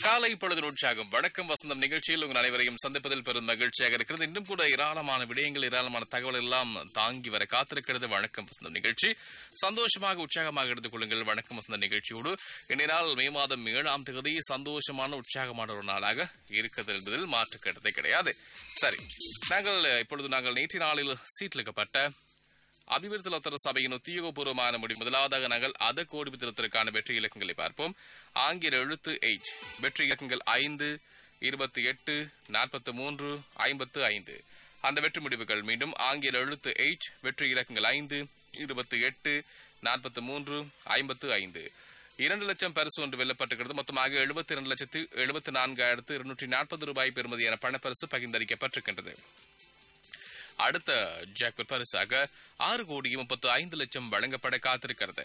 காலை பொழுது உற்சாகம் வணக்கம் வசந்தம் நிகழ்ச்சியில் உங்கள் அனைவரையும் சந்திப்பதில் பெரும் மகிழ்ச்சியாக இருக்கிறது இன்னும் கூட ஏராளமான விடயங்கள் ஏராளமான தகவல் எல்லாம் தாங்கி வர காத்திருக்கிறது வணக்கம் வசந்தம் நிகழ்ச்சி சந்தோஷமாக உற்சாகமாக எடுத்துக் கொள்ளுங்கள் வணக்கம் வசந்தம் நிகழ்ச்சியோடு இன்றைய நாள் மே மாதம் ஏழாம் தேதி சந்தோஷமான உற்சாகமான ஒரு நாளாக இருக்கிறது என்பதில் மாற்று கருத்தை கிடையாது சரி நாங்கள் இப்பொழுது நாங்கள் நேற்று நாளில் சீட்டிலிக்கப்பட்ட அபிவிருத்தி லோத்தர சபையின் உத்தியோகபூர்வமான முடிவு முதலாவதாக நாங்கள் அத கோடி திருத்தருக்கான வெற்றி இலக்கங்களை பார்ப்போம் ஆங்கில எழுத்து எயிட் வெற்றி இலக்கங்கள் ஐந்து இருபத்தி எட்டு நாற்பத்தி மூன்று ஐம்பத்து ஐந்து அந்த வெற்றி முடிவுகள் மீண்டும் ஆங்கில எழுத்து எயிட் வெற்றி இலக்கங்கள் ஐந்து இருபத்தி எட்டு நாற்பத்தி மூன்று ஐம்பத்து ஐந்து இரண்டு லட்சம் பரிசு ஒன்று வெல்லப்பட்டிருக்கிறது மொத்தமாக எழுபத்தி இரண்டு லட்சத்து எழுபத்தி நான்காயிரத்து இருநூற்றி நாற்பது ரூபாய் பெறுமதியான பணப்பரிசு பகிர்ந்தளிக்கப்பட்டிருக்கின்றது அடுத்த ஜாக்பட் பரிசாக ஆறு கோடி முப்பத்து ஐந்து லட்சம் வழங்கப்பட காத்திருக்கிறது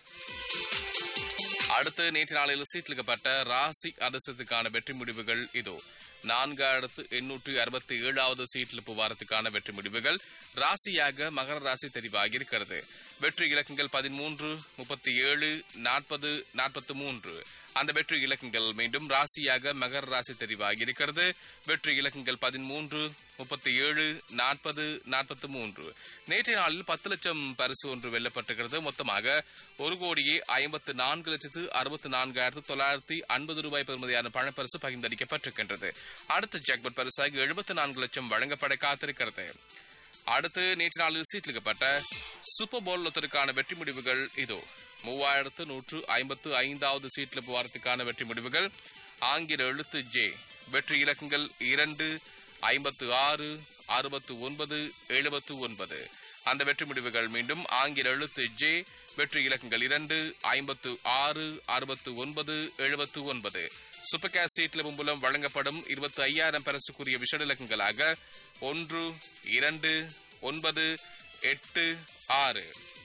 அடுத்து நேற்று நாளில் சீட்டிலிக்கப்பட்ட ராசி அதிர்ஷ்டத்துக்கான வெற்றி முடிவுகள் இதோ நான்காயிரத்து எண்ணூற்று அறுபத்தி ஏழாவது சீட்டில் வாரத்துக்கான வெற்றி முடிவுகள் ராசியாக மகர ராசி தெரிவாகி இருக்கிறது வெற்றி இலக்கங்கள் பதிமூன்று முப்பத்தி ஏழு நாற்பது நாற்பத்தி மூன்று அந்த வெற்றி இலக்கங்கள் மீண்டும் ராசியாக மகர ராசி தெரிவாகி இருக்கிறது வெற்றி இலக்கங்கள் பதிமூன்று முப்பத்தி ஏழு நாற்பது நாற்பத்தி மூன்று நேற்றைய நாளில் பத்து லட்சம் பரிசு ஒன்று வெல்லப்பட்டிருக்கிறது மொத்தமாக ஒரு கோடியே ஐம்பத்து நான்கு லட்சத்து அறுபத்தி நான்காயிரத்து தொள்ளாயிரத்தி ஐம்பது ரூபாய் பெறுமதியான பணப்பரிசு பகிர்ந்தளிக்கப்பட்டிருக்கின்றது அடுத்த ஜாக்பட் பரிசாக எழுபத்தி நான்கு லட்சம் வழங்கப்பட காத்திருக்கிறது அடுத்து நேற்று நாளில் சீட்டிலிக்கப்பட்ட சூப்பர் போல் லொத்தருக்கான வெற்றி முடிவுகள் இதோ மூவாயிரத்து நூற்று ஐம்பத்து ஐந்தாவது சீட்டில் வாரத்துக்கான வெற்றி முடிவுகள் ஆங்கில எழுத்து ஜே வெற்றி இலக்கங்கள் இரண்டு ஐம்பத்து ஆறு அறுபத்து ஒன்பது எழுபத்து ஒன்பது அந்த வெற்றி முடிவுகள் மீண்டும் ஆங்கில எழுத்து ஜே வெற்றி இலக்கங்கள் இரண்டு ஐம்பத்து ஆறு அறுபத்து ஒன்பது எழுபத்து ஒன்பது சூப்பர் கேஸ் சீட்ல மூலம் வழங்கப்படும் இருபத்தி ஐயாயிரம் பரிசுக்குரிய விஷட இலக்கங்களாக ஒன்று இரண்டு ஒன்பது எட்டு ஆறு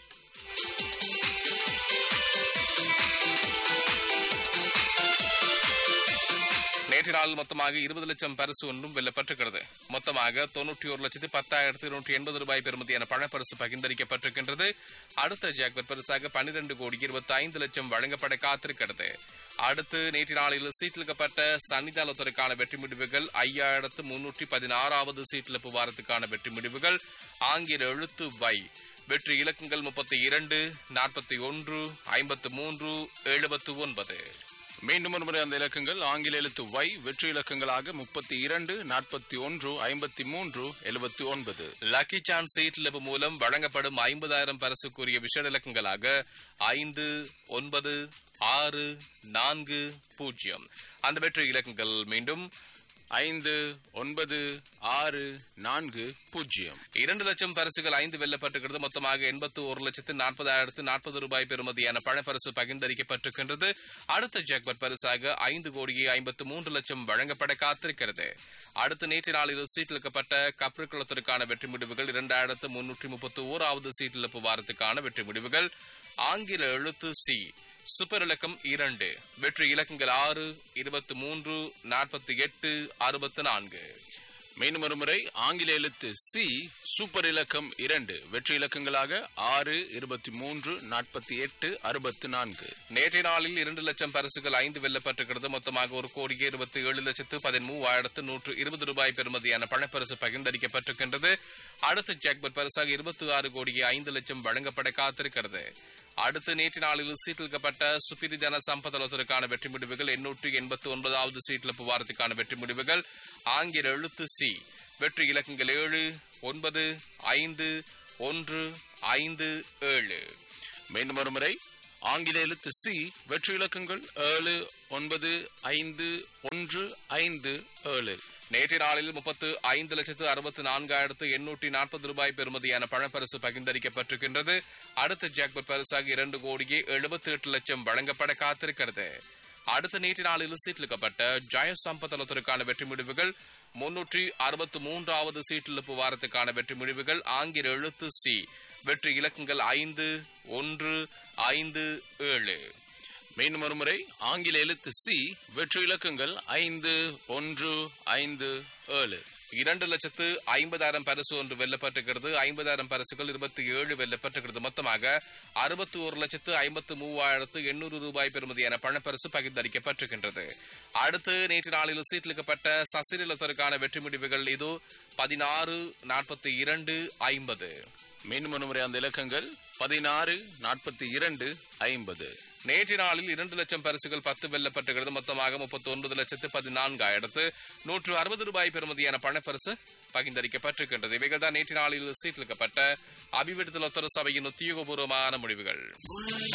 நேற்று நாள் மொத்தமாக இருபது லட்சம் பரிசு ஒன்றும் வெல்லப்பட்டிருக்கிறது மொத்தமாக தொன்னூற்றி ஒரு லட்சத்து பத்தாயிரத்து இருநூற்றி எண்பது ரூபாய் பெறுமதியான பணப்பரிசு பகிர்ந்தளிக்கப்பட்டிருக்கின்றது அடுத்த ஜாக்பர் பரிசாக பன்னிரண்டு கோடி இருபத்தி ஐந்து லட்சம் வழங்கப்பட காத்திருக்கிறது அடுத்து நேற்று நாளில் சீட்டிலிக்கப்பட்ட சன்னிதானத்திற்கான வெற்றி முடிவுகள் ஐயாயிரத்து முன்னூற்றி பதினாறாவது சீட்டில் வாரத்துக்கான வெற்றி முடிவுகள் ஆங்கில எழுத்து வை வெற்றி இலக்கங்கள் முப்பத்தி இரண்டு நாற்பத்தி ஒன்று ஐம்பத்து மூன்று எழுபத்து ஒன்பது மீண்டும் ஒரு முறை அந்த இலக்கங்கள் ஆங்கில எழுத்து வை வெற்றி இலக்கங்களாக முப்பத்தி இரண்டு நாற்பத்தி ஒன்று ஐம்பத்தி மூன்று எழுபத்தி ஒன்பது லக்கி சான்ஸ் சீட்லிப்பு மூலம் வழங்கப்படும் ஐம்பதாயிரம் பரிசுக்குரிய விஷட இலக்கங்களாக ஐந்து ஒன்பது ஆறு நான்கு பூஜ்ஜியம் அந்த வெற்றி இலக்கங்கள் மீண்டும் ஐந்து ஒன்பது ஆறு நான்கு பூஜ்ஜியம் இரண்டு லட்சம் பரிசுகள் ஐந்து வெல்லப்பட்டிருக்கிறது மொத்தமாக எண்பத்து ஒரு லட்சத்து நாற்பதாயிரத்து நாற்பது ரூபாய் பெறுமதியான பணப்பரிசு பகிர்ந்தளிக்கப்பட்டிருக்கின்றது அடுத்த ஜாக்பட் பரிசாக ஐந்து கோடியே ஐம்பத்து மூன்று லட்சம் வழங்கப்பட காத்திருக்கிறது அடுத்த நேற்று நாளில் சீட்டிலிக்கப்பட்ட கப்ரிக்குளத்திற்கான வெற்றி முடிவுகள் இரண்டாயிரத்து முன்னூற்றி முப்பத்தி ஓராவது சீட்டிழப்பு வாரத்துக்கான வெற்றி முடிவுகள் ஆங்கில எழுத்து சி சூப்பர் இலக்கம் இரண்டு வெற்றி இலக்கங்கள் ஆறு இருபத்தி மூன்று நாற்பத்தி எட்டு அறுபத்தி நான்கு மீண்டும் ஒரு முறை ஆங்கில எழுத்து சி சூப்பர் இலக்கம் இரண்டு வெற்றி இலக்கங்களாக ஆறு இருபத்தி மூன்று நாற்பத்தி எட்டு அறுபத்தி நான்கு நேற்றைய நாளில் இரண்டு லட்சம் பரிசுகள் ஐந்து வெல்லப்பட்டிருக்கிறது மொத்தமாக ஒரு கோடியே இருபத்தி ஏழு லட்சத்து பதிமூவாயிரத்து நூற்று இருபது ரூபாய் பெறுமதியான பணப்பரிசு பகிர்ந்தளிக்கப்பட்டிருக்கின்றது அடுத்த ஜாக்பட் பரிசாக இருபத்தி ஆறு கோடியே ஐந்து லட்சம் வழங்கப்பட காத்திருக்கிறது அடுத்து நேற்று நாளில் சீட்டிலிக்கப்பட்ட சுப்பிரி ஜன சம்பதலத்திற்கான வெற்றி முடிவுகள் எண்ணூற்று எண்பத்தி ஒன்பதாவது சீட்டில் வாரத்துக்கான வெற்றி முடிவுகள் ஆங்கில எழுத்து சி வெற்றி இலக்கங்கள் ஏழு ஒன்பது ஐந்து ஒன்று ஐந்து ஏழு மீண்டும் ஒரு முறை ஆங்கில எழுத்து சி வெற்றி இலக்கங்கள் ஏழு ஒன்பது ஐந்து ஒன்று ஐந்து ஏழு நேற்றைய நாளில் முப்பத்து ஐந்து லட்சத்து அறுபத்தி நான்காயிரத்து எண்ணூற்றி நாற்பது ரூபாய் பெறுமதியான பணப்பரிசு பகிர்ந்தளிக்கப்பட்டிருக்கின்றது அடுத்த ஜாக்பட் பரிசாக இரண்டு கோடியே எழுபத்தி எட்டு லட்சம் வழங்கப்பட காத்திருக்கிறது அடுத்த நேற்று நாளில் சீட்டிலிக்கப்பட்ட ஜய சம்பத்தலத்திற்கான வெற்றி முடிவுகள் முன்னூற்றி அறுபத்தி மூன்றாவது சீட்டிழப்பு வாரத்துக்கான வெற்றி முடிவுகள் ஆங்கில எழுத்து சி வெற்றி இலக்கங்கள் ஐந்து ஒன்று ஐந்து ஏழு மீண்டும் ஒரு முறை ஆங்கில எழுத்து சி வெற்றி இலக்கங்கள் ஐந்து ஒன்று ஐந்து ஏழு இரண்டு லட்சத்து ஐம்பதாயிரம் பரிசு ஒன்று வெல்லப்பட்டிருக்கிறது ஐம்பதாயிரம் பரிசுகள் இருபத்தி ஏழு வெல்லப்பட்டிருக்கிறது மொத்தமாக அறுபத்தி ஒரு லட்சத்து ஐம்பத்து மூவாயிரத்து எண்ணூறு ரூபாய் பெறுமதியான பணப்பரிசு பகிர்ந்தளிக்கப்பட்டிருக்கின்றது அடுத்து நேற்று நாளில் சீட்டிலிக்கப்பட்ட சசிரலத்திற்கான வெற்றி முடிவுகள் இது பதினாறு நாற்பத்தி இரண்டு ஐம்பது மீண்டும் ஒரு முறை அந்த இலக்கங்கள் பதினாறு நாற்பத்தி இரண்டு ஐம்பது நேற்று நாளில் இரண்டு லட்சம் பரிசுகள் பத்து வெல்லப்பட்டிருக்கிறது மொத்தமாக முப்பத்தி ஒன்பது லட்சத்து பதினான்காயிரத்து நூற்று அறுபது ரூபாய் பெறுமதியான பணப்பரிசு பகிர்ந்தளிக்கப்பட்டிருக்கின்றது இவைகள் தான் நேற்று நாளில் சீட்டிலிக்கப்பட்ட அபிவிருத்தி லொத்தர சபையின் உத்தியோகபூர்வமான முடிவுகள்